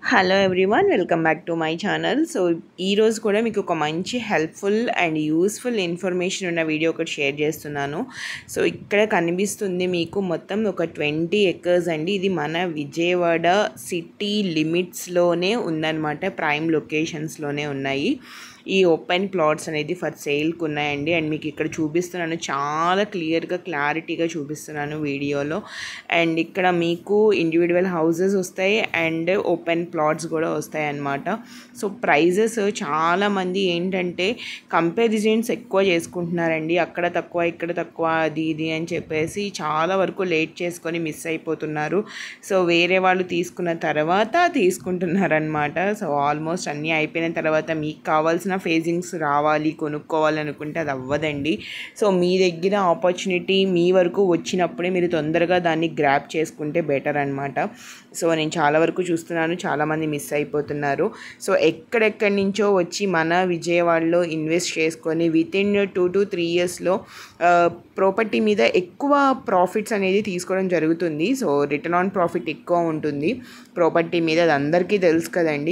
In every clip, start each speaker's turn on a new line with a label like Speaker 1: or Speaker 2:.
Speaker 1: hello everyone welcome back to my channel so ఈరోజు కూడా మీకు ఒక మంచి హెల్ప్ఫుల్ అండ్ యూస్ఫుల్ ఇన్ఫర్మేషన్ ఉన్న వీడియో ఒకటి షేర్ చేస్తున్నాను సో ఇక్కడ కనిపిస్తుంది మీకు మొత్తం ఒక ట్వంటీ ఎకర్స్ అండి ఇది మన విజయవాడ సిటీ లిమిట్స్లోనే ఉందన్నమాట ప్రైమ్ లొకేషన్స్లోనే ఉన్నాయి ఈ ఓపెన్ ప్లాట్స్ అనేది ఫర్ సేల్కి ఉన్నాయండి అండ్ మీకు ఇక్కడ చూపిస్తున్నాను చాలా క్లియర్గా క్లారిటీగా చూపిస్తున్నాను వీడియోలో అండ్ ఇక్కడ మీకు ఇండివిజువల్ హౌసెస్ వస్తాయి అండ్ ఓపెన్ ప్లాట్స్ కూడా వస్తాయి అన్నమాట సో ప్రైజెస్ చాలామంది ఏంటంటే కంపారిజన్స్ ఎక్కువ చేసుకుంటున్నారండి అక్కడ తక్కువ ఇక్కడ తక్కువ అది ఇది అని చెప్పేసి చాలా వరకు లేట్ చేసుకొని మిస్ అయిపోతున్నారు సో వేరే వాళ్ళు తీసుకున్న తర్వాత తీసుకుంటున్నారనమాట సో ఆల్మోస్ట్ అన్నీ అయిపోయిన తర్వాత మీకు కావాల్సిన ఫేజింగ్స్ రావాలి కొనుక్కోవాలి అనుకుంటే అది అవ్వదండి సో మీ దగ్గర ఆపర్చునిటీ మీ వరకు వచ్చినప్పుడే మీరు తొందరగా దాన్ని గ్రాప్ చేసుకుంటే బెటర్ అనమాట సో నేను చాలా వరకు చూస్తున్నాను చాలామంది మిస్ అయిపోతున్నారు సో ఎక్కడెక్కడి నుంచో వచ్చి మన విజయవాడలో ఇన్వెస్ట్ చేసుకొని within two to three ఇయర్స్లో ప్రాపర్టీ మీద ఎక్కువ ప్రాఫిట్స్ అనేది తీసుకోవడం జరుగుతుంది సో రిటర్న్ ఆన్ ప్రాఫిట్ ఎక్కువ ఉంటుంది ప్రాపర్టీ మీద అది అందరికీ తెలుసు కదండి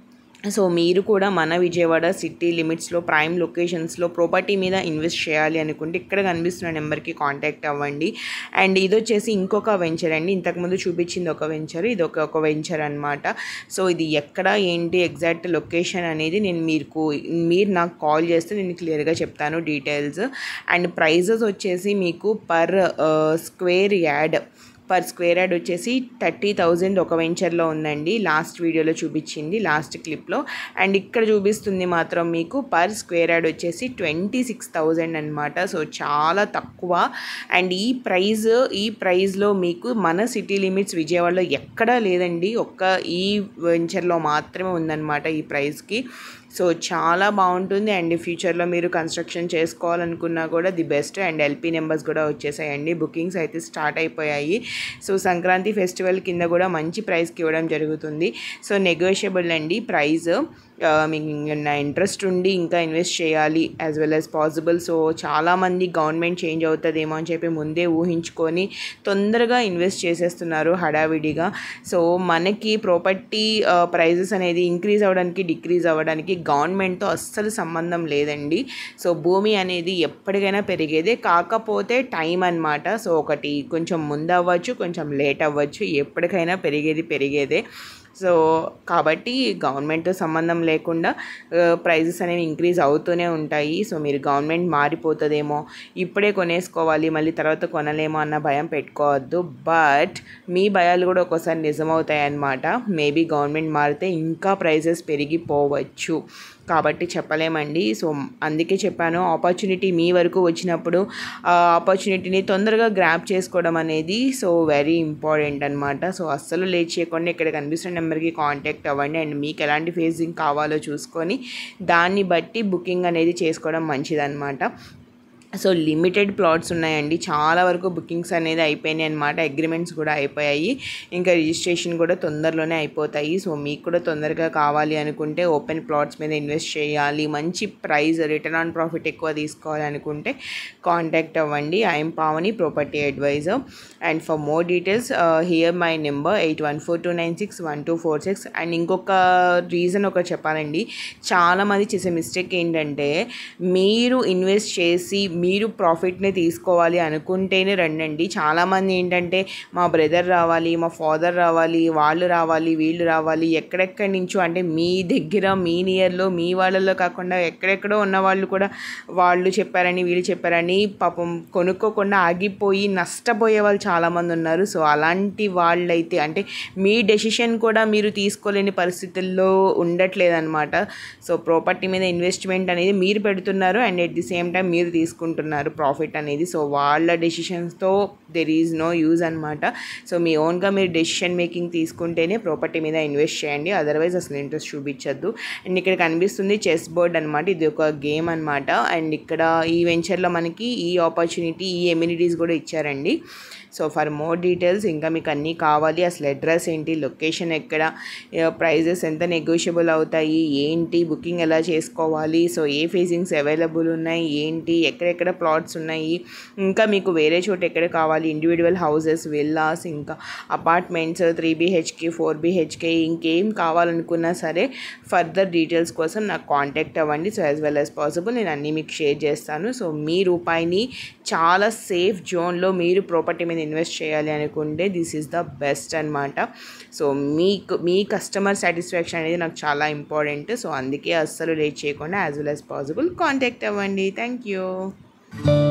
Speaker 1: సో మీరు కూడా మన విజయవాడ సిటీ లిమిట్స్లో ప్రైమ్ లొకేషన్స్లో ప్రాపర్టీ మీద ఇన్వెస్ట్ చేయాలి అనుకుంటే ఇక్కడ కనిపిస్తున్న నెంబర్కి కాంటాక్ట్ అవ్వండి అండ్ ఇది వచ్చేసి ఇంకొక వెంచర్ అండి ఇంతకుముందు చూపించింది ఒక వెంచర్ ఇది ఒక ఒక వెంచర్ అనమాట సో ఇది ఎక్కడ ఏంటి ఎగ్జాక్ట్ లొకేషన్ అనేది నేను మీకు మీరు నాకు కాల్ చేస్తే నేను క్లియర్గా చెప్తాను డీటెయిల్స్ అండ్ ప్రైజెస్ వచ్చేసి మీకు per square yard per square yard వచ్చేసి థర్టీ థౌజండ్ ఒక వెంచర్లో ఉందండి లాస్ట్ వీడియోలో చూపించింది లాస్ట్ క్లిప్లో అండ్ ఇక్కడ చూపిస్తుంది మాత్రం మీకు పర్ స్క్వేర్ యార్డ్ వచ్చేసి ట్వంటీ సిక్స్ థౌజండ్ అనమాట సో చాలా తక్కువ అండ్ ఈ ప్రైజ్ ఈ ప్రైజ్లో మీకు మన సిటీ లిమిట్స్ విజయవాడలో ఎక్కడా లేదండి ఒక్క ఈ వెంచర్లో మాత్రమే ఉందన్నమాట ఈ ప్రైస్కి సో చాలా బాగుంటుంది అండ్ ఫ్యూచర్లో మీరు కన్స్ట్రక్షన్ చేసుకోవాలనుకున్నా కూడా the best and LP numbers కూడా వచ్చేసాయండి బుకింగ్స్ అయితే స్టార్ట్ అయిపోయాయి సో సంక్రాంతి ఫెస్టివల్ కింద కూడా మంచి ప్రైస్కి ఇవ్వడం జరుగుతుంది సో నెగోషియబుల్ అండి ప్రైస్ మీకు నా ఇంట్రెస్ట్ ఉండి ఇంకా ఇన్వెస్ట్ చేయాలి as well as possible so చాలామంది గవర్నమెంట్ చేంజ్ అవుతుందేమో అని చెప్పి ముందే ఊహించుకొని తొందరగా ఇన్వెస్ట్ చేసేస్తున్నారు హడావిడిగా సో మనకి ప్రాపర్టీ ప్రైజెస్ అనేది ఇంక్రీజ్ అవ్వడానికి డిక్రీజ్ అవ్వడానికి గవర్నమెంట్తో అస్సలు సంబంధం లేదండి సో భూమి అనేది ఎప్పటికైనా పెరిగేదే కాకపోతే టైం అనమాట సో ఒకటి కొంచెం ముందు అవ్వచ్చు కొంచెం లేట్ అవ్వచ్చు ఎప్పటికైనా పెరిగేది పెరిగేదే సో కాబట్టి గవర్నమెంట్తో సంబంధం లేకుండా ప్రైజెస్ అనేవి ఇంక్రీజ్ అవుతూనే ఉంటాయి సో మీరు గవర్నమెంట్ మారిపోతుందేమో ఇప్పుడే కొనేసుకోవాలి మళ్ళీ తర్వాత కొనలేమో అన్న భయం పెట్టుకోవద్దు బట్ మీ భయాలు కూడా ఒక్కోసారి నిజమవుతాయి అన్నమాట మేబీ గవర్నమెంట్ మారితే ఇంకా ప్రైజెస్ పెరిగిపోవచ్చు కాబట్టి చెప్పలేమండి సో అందుకే చెప్పాను ఆపర్చునిటీ మీ వరకు వచ్చినప్పుడు ఆ ఆపర్చునిటీని తొందరగా గ్రాప్ చేసుకోవడం అనేది సో వెరీ ఇంపార్టెంట్ అనమాట సో అస్సలు లేట్ చేయకుండా ఇక్కడ కనిపిస్తున్న నెంబర్కి కాంటాక్ట్ అవ్వండి అండ్ మీకు ఎలాంటి ఫేజింగ్ కావాలో చూసుకొని దాన్ని బట్టి బుకింగ్ అనేది చేసుకోవడం మంచిదన్నమాట సో లిమిటెడ్ ప్లాట్స్ ఉన్నాయండి చాలా వరకు బుకింగ్స్ అనేది అయిపోయినాయి అనమాట అగ్రిమెంట్స్ కూడా అయిపోయాయి ఇంకా రిజిస్ట్రేషన్ కూడా తొందరలోనే అయిపోతాయి సో మీకు కూడా తొందరగా కావాలి అనుకుంటే ఓపెన్ ప్లాట్స్ మీద ఇన్వెస్ట్ చేయాలి మంచి ప్రైస్ రిటర్న్ ఆన్ ప్రాఫిట్ ఎక్కువ తీసుకోవాలి అనుకుంటే కాంటాక్ట్ అవ్వండి I'm Pavani property advisor and for more details here my number eight one four two nine six one two four six and ఇంకొక రీజన్ ఒకటి చెప్పాలండి చాలామంది చేసే మిస్టేక్ ఏంటంటే మీరు ఇన్వెస్ట్ చేసి మీరు ప్రాఫిట్ని తీసుకోవాలి అనుకుంటేనే రండండి చాలామంది ఏంటంటే మా బ్రదర్ రావాలి మా ఫాదర్ రావాలి వాళ్ళు రావాలి వీళ్ళు రావాలి ఎక్కడెక్కడి నుంచో అంటే మీ దగ్గర మీ నియర్లో మీ వాళ్ళలో కాకుండా ఎక్కడెక్కడో ఉన్న వాళ్ళు కూడా వాళ్ళు చెప్పారని వీళ్ళు చెప్పారని పాపం కొనుక్కోకుండా ఆగిపోయి నష్టపోయే వాళ్ళు చాలామంది ఉన్నారు సో అలాంటి వాళ్ళైతే అంటే మీ డెసిషన్ కూడా మీరు తీసుకోలేని పరిస్థితుల్లో ఉండట్లేదన్నమాట సో ప్రాపర్టీ మీద ఇన్వెస్ట్మెంట్ అనేది మీరు పెడుతున్నారు and at the same time మీరు తీసుకుంటున్నారు ప్రాఫిట్ అనేది సో వాళ్ళ డెసిషన్స్తో దెర్ ఈజ్ నో యూజ్ అనమాట సో మీ ఓన్గా మీరు డెసిషన్ మేకింగ్ తీసుకుంటేనే ప్రాపర్టీ మీద ఇన్వెస్ట్ చేయండి అదర్వైజ్ అసలు ఇంట్రెస్ట్ చూపించద్దు అండ్ ఇక్కడ కనిపిస్తుంది చెస్ బోర్డ్ అనమాట ఇది ఒక గేమ్ అనమాట అండ్ ఇక్కడ ఈ వెంచర్లో మనకి ఈ ఆపర్చునిటీ ఈ ఎమ్యూనిటీస్ కూడా ఇచ్చారండి సో ఫర్ మోర్ డీటెయిల్స్ ఇంకా మీకు అన్నీ కావాలి అసలు అడ్రస్ ఏంటి లొకేషన్ ఎక్కడ ప్రైజెస్ ఎంత నెగోషియబుల్ అవుతాయి ఏంటి బుకింగ్ ఎలా చేసుకోవాలి సో ఏ ఫేసింగ్స్ అవైలబుల్ ఉన్నాయి ఏంటి ఎక్కడెక్కడ ఎక్కడెక్కడ ప్లాట్స్ ఉన్నాయి ఇంకా మీకు వేరే చోట ఎక్కడ కావాలి ఇండివిజువల్ హౌసెస్ విల్లాస్ ఇంకా apartments three BHK four BHK ఇంకేం కావాలనుకున్నా సరే ఫర్దర్ డీటెయిల్స్ కోసం నాకు కాంటాక్ట్ అవ్వండి so as well as possible నేను అన్నీ మీకు షేర్ చేస్తాను సో మీ రూపాయిని చాలా సేఫ్ జోన్లో మీరు ప్రాపర్టీ మీద ఇన్వెస్ట్ చేయాలి అనుకుంటే దిస్ ఈజ్ ద బెస్ట్ అనమాట సో మీకు మీ కస్టమర్ సాటిస్ఫాక్షన్ అనేది నాకు చాలా ఇంపార్టెంట్ సో అందుకే అస్సలు లేట్ చేయకుండా as well as possible contact అవ్వండి థ్యాంక్ యూ